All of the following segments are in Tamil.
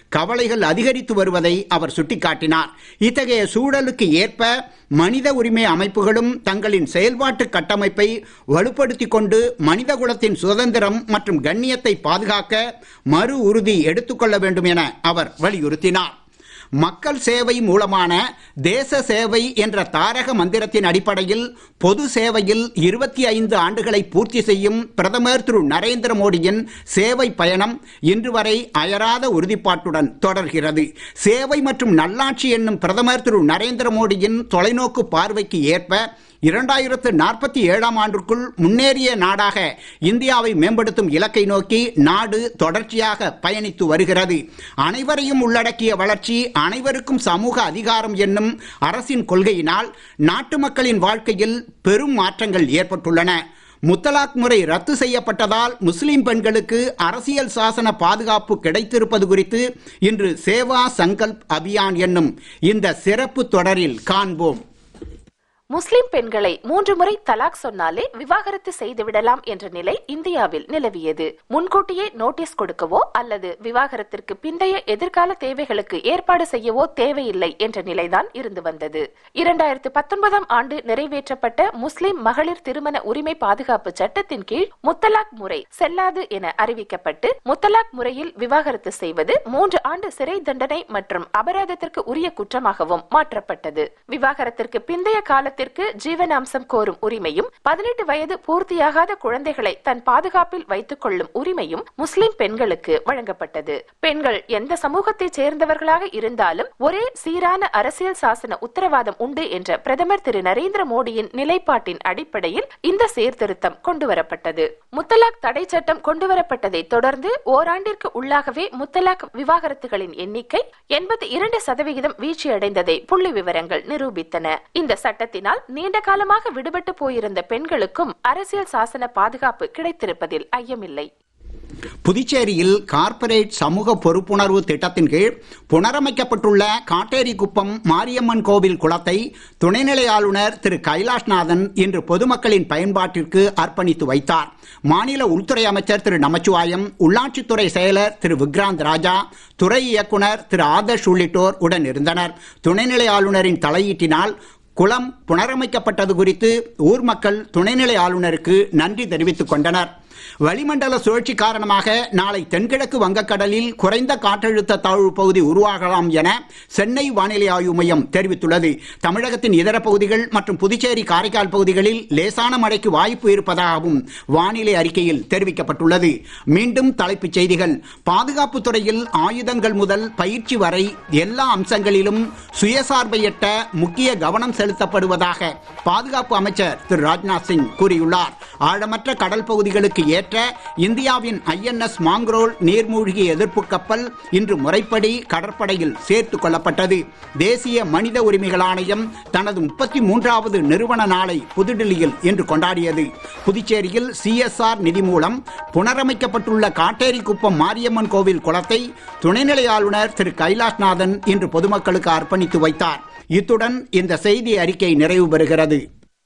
கவலைகள் அதிகரித்து வருவதை அவர் சுட்டிக்காட்டினார் இத்தகைய சூழலுக்கு ஏற்ப மனித உரிமை அமைப்புகளும் தங்களின் செயல்பாட்டு கட்டமைப்பை வலுப்படுத்திக் கொண்டு மனிதகுலத்தின் சுதந்திரம் மற்றும் கண்ணியத்தை பாதுகாக்க மறு உறுதி எடுத்துக்கொள்ள வேண்டும் என அவர் வலியுறுத்தினார் மக்கள் சேவை மூலமான தேச சேவை என்ற தாரக மந்திரத்தின் அடிப்படையில் பொது சேவையில் இருபத்தி ஐந்து ஆண்டுகளை பூர்த்தி செய்யும் பிரதமர் திரு நரேந்திர மோடியின் சேவை பயணம் இன்று வரை அயராத உறுதிப்பாட்டுடன் தொடர்கிறது சேவை மற்றும் நல்லாட்சி என்னும் பிரதமர் திரு நரேந்திர மோடியின் தொலைநோக்கு பார்வைக்கு ஏற்ப இரண்டாயிரத்து நாற்பத்தி ஏழாம் ஆண்டுக்குள் முன்னேறிய நாடாக இந்தியாவை மேம்படுத்தும் இலக்கை நோக்கி நாடு தொடர்ச்சியாக பயணித்து வருகிறது அனைவரையும் உள்ளடக்கிய வளர்ச்சி அனைவருக்கும் சமூக அதிகாரம் என்னும் அரசின் கொள்கையினால் நாட்டு மக்களின் வாழ்க்கையில் பெரும் மாற்றங்கள் ஏற்பட்டுள்ளன முத்தலாக் முறை ரத்து செய்யப்பட்டதால் முஸ்லிம் பெண்களுக்கு அரசியல் சாசன பாதுகாப்பு கிடைத்திருப்பது குறித்து இன்று சேவா சங்கல்ப் அபியான் என்னும் இந்த சிறப்பு தொடரில் காண்போம் முஸ்லிம் பெண்களை மூன்று முறை தலாக் சொன்னாலே விவாகரத்து செய்து விடலாம் என்ற நிலை இந்தியாவில் நிலவியது முன்கூட்டியே நோட்டீஸ் கொடுக்கவோ அல்லது விவாகரத்திற்கு பிந்தைய எதிர்கால தேவைகளுக்கு ஏற்பாடு செய்யவோ தேவையில்லை என்ற நிலைதான் இருந்து வந்தது இரண்டாயிரத்து பத்தொன்பதாம் ஆண்டு நிறைவேற்றப்பட்ட முஸ்லிம் மகளிர் திருமண உரிமை பாதுகாப்பு சட்டத்தின் கீழ் முத்தலாக் முறை செல்லாது என அறிவிக்கப்பட்டு முத்தலாக் முறையில் விவாகரத்து செய்வது மூன்று ஆண்டு சிறை தண்டனை மற்றும் அபராதத்திற்கு உரிய குற்றமாகவும் மாற்றப்பட்டது விவாகரத்திற்கு பிந்தைய காலத்தில் குடும்பத்திற்கு ஜீவனாம்சம் கோரும் உரிமையும் பதினெட்டு வயது பூர்த்தியாகாத குழந்தைகளை தன் பாதுகாப்பில் வைத்துக் கொள்ளும் உரிமையும் முஸ்லிம் பெண்களுக்கு வழங்கப்பட்டது பெண்கள் எந்த சமூகத்தைச் சேர்ந்தவர்களாக இருந்தாலும் ஒரே சீரான அரசியல் சாசன உத்தரவாதம் உண்டு என்ற பிரதமர் திரு நரேந்திர மோடியின் நிலைப்பாட்டின் அடிப்படையில் இந்த சீர்திருத்தம் கொண்டுவரப்பட்டது முத்தலாக் தடை சட்டம் கொண்டுவரப்பட்டதை தொடர்ந்து ஓராண்டிற்கு உள்ளாகவே முத்தலாக் விவாகரத்துகளின் எண்ணிக்கை எண்பத்தி இரண்டு சதவிகிதம் வீழ்ச்சியடைந்ததை புள்ளி விவரங்கள் நிரூபித்தன இந்த சட்டத்தினால் இதனால் நீண்ட காலமாக விடுபட்டு போயிருந்த பெண்களுக்கும் அரசியல் சாசன பாதுகாப்பு கிடைத்திருப்பதில் ஐயமில்லை புதுச்சேரியில் கார்ப்பரேட் சமூக பொறுப்புணர்வு திட்டத்தின் கீழ் புனரமைக்கப்பட்டுள்ள காட்டேரிக்குப்பம் மாரியம்மன் கோவில் குளத்தை துணைநிலை ஆளுநர் திரு கைலாஷ்நாதன் இன்று பொதுமக்களின் பயன்பாட்டிற்கு அர்ப்பணித்து வைத்தார் மாநில உள்துறை அமைச்சர் திரு நமச்சிவாயம் உள்ளாட்சித்துறை செயலர் திரு விக்ராந்த் ராஜா துறை இயக்குனர் திரு ஆதர்ஷ் உள்ளிட்டோர் உடன் இருந்தனர் துணைநிலை ஆளுநரின் தலையீட்டினால் குளம் புனரமைக்கப்பட்டது குறித்து ஊர் மக்கள் துணைநிலை ஆளுநருக்கு நன்றி தெரிவித்துக் கொண்டனர் வளிமண்டல சுழற்சி காரணமாக நாளை தென்கிழக்கு வங்கக்கடலில் குறைந்த காற்றழுத்த தாழ்வு பகுதி உருவாகலாம் என சென்னை வானிலை ஆய்வு மையம் தெரிவித்துள்ளது தமிழகத்தின் இதர பகுதிகள் மற்றும் புதுச்சேரி காரைக்கால் பகுதிகளில் லேசான மழைக்கு வாய்ப்பு இருப்பதாகவும் வானிலை அறிக்கையில் தெரிவிக்கப்பட்டுள்ளது மீண்டும் தலைப்புச் செய்திகள் பாதுகாப்பு துறையில் ஆயுதங்கள் முதல் பயிற்சி வரை எல்லா அம்சங்களிலும் சுயசார்பை எட்ட முக்கிய கவனம் செலுத்தப்படுவதாக பாதுகாப்பு அமைச்சர் திரு ராஜ்நாத் சிங் கூறியுள்ளார் ஆழமற்ற கடல் பகுதிகளுக்கு ஏற்ற இந்தியாவின் ஐஎன்எஸ் மாங்க்ரோல் நீர்மூழ்கி எதிர்ப்பு கப்பல் இன்று முறைப்படி கடற்படையில் சேர்த்துக் கொள்ளப்பட்டது தேசிய மனித உரிமைகள் ஆணையம் தனது முப்பத்தி மூன்றாவது நிறுவன நாளை புதுடில்லியில் இன்று கொண்டாடியது புதுச்சேரியில் சிஎஸ்ஆர் நிதி மூலம் புனரமைக்கப்பட்டுள்ள காட்டேரிக்குப்பம் மாரியம்மன் கோவில் குளத்தை துணைநிலை ஆளுநர் திரு கைலாஷ்நாதன் இன்று பொதுமக்களுக்கு அர்ப்பணித்து வைத்தார் இத்துடன் இந்த செய்தி அறிக்கை நிறைவு பெறுகிறது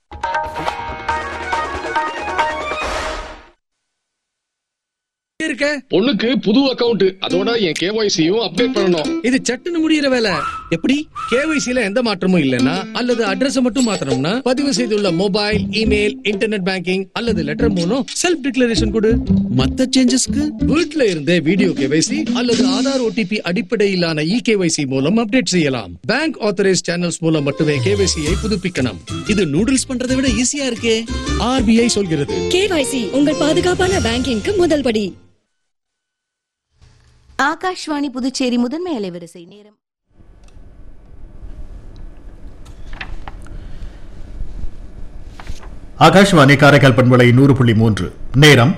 இருக்க பொண்ணுக்கு புது அக்கவுண்ட் அதோட என் கேஒய்சியும் அப்டேட் பண்ணணும் இது சட்டுன்னு முடியிற வேலை எப்படி கேவைசில எந்த மாற்றமும் இல்லனா அல்லது அட்ரஸ் மட்டும் மாத்தணும்னா பதிவு செய்துள்ள மொபைல் இமெயில் இன்டர்நெட் பேங்கிங் அல்லது லெட்டர் மூலம் செல்ஃப் டிக்ளரேஷன் கொடு மத்த சேஞ்சஸ்க்கு வீட்ல இருந்தே வீடியோ கேவைசி அல்லது ஆதார் ஓடிபி அடிப்படையிலான இ கேவைசி மூலம் அப்டேட் செய்யலாம் பேங்க் ஆத்தரைஸ் சேனல்ஸ் மூலம் மட்டுமே கேவைசியை புதுப்பிக்கணும் இது நூடுல்ஸ் பண்றதை விட ஈஸியா இருக்கே ஆர்பிஐ சொல்கிறது கேவைசி உங்கள் பாதுகாப்பான பேங்கிங்க்கு முதல் படி ஆகாஷ்வாணி புதுச்சேரி முதன்மை அலைவரிசை நேரம் ஆகாஷ்வாணி காரைக்கால் பண்பலை நூறு புள்ளி மூன்று நேரம்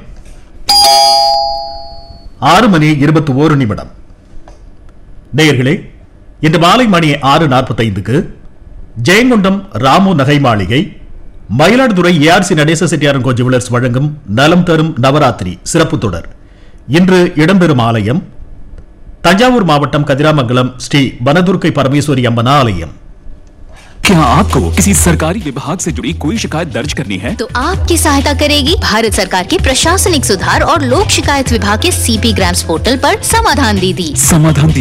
ஆறு மணி இருபத்தி ஓரு நிமிடம் நேயர்களே இன்று மாலை மணி ஆறு நாற்பத்தைந்துக்கு ஜெயங்கொண்டம் ராமு நகை மாளிகை மயிலாடுதுறை ஏஆர்சி நடேச செட்டியாரன் ஜுவலர்ஸ் வழங்கும் நலம் தரும் நவராத்திரி சிறப்பு தொடர் இன்று இடம்பெறும் ஆலயம் தஞ்சாவூர் மாவட்டம் கதிராமங்கலம் ஸ்ரீ வனதுர்க்கை பரமேஸ்வரி அம்மன் ஆலயம் क्या आपको किसी सरकारी विभाग से जुड़ी कोई शिकायत दर्ज करनी है तो आपकी सहायता करेगी भारत सरकार के प्रशासनिक सुधार और लोक शिकायत विभाग के सीपी ग्राम्स पोर्टल पर समाधान दीदी समाधान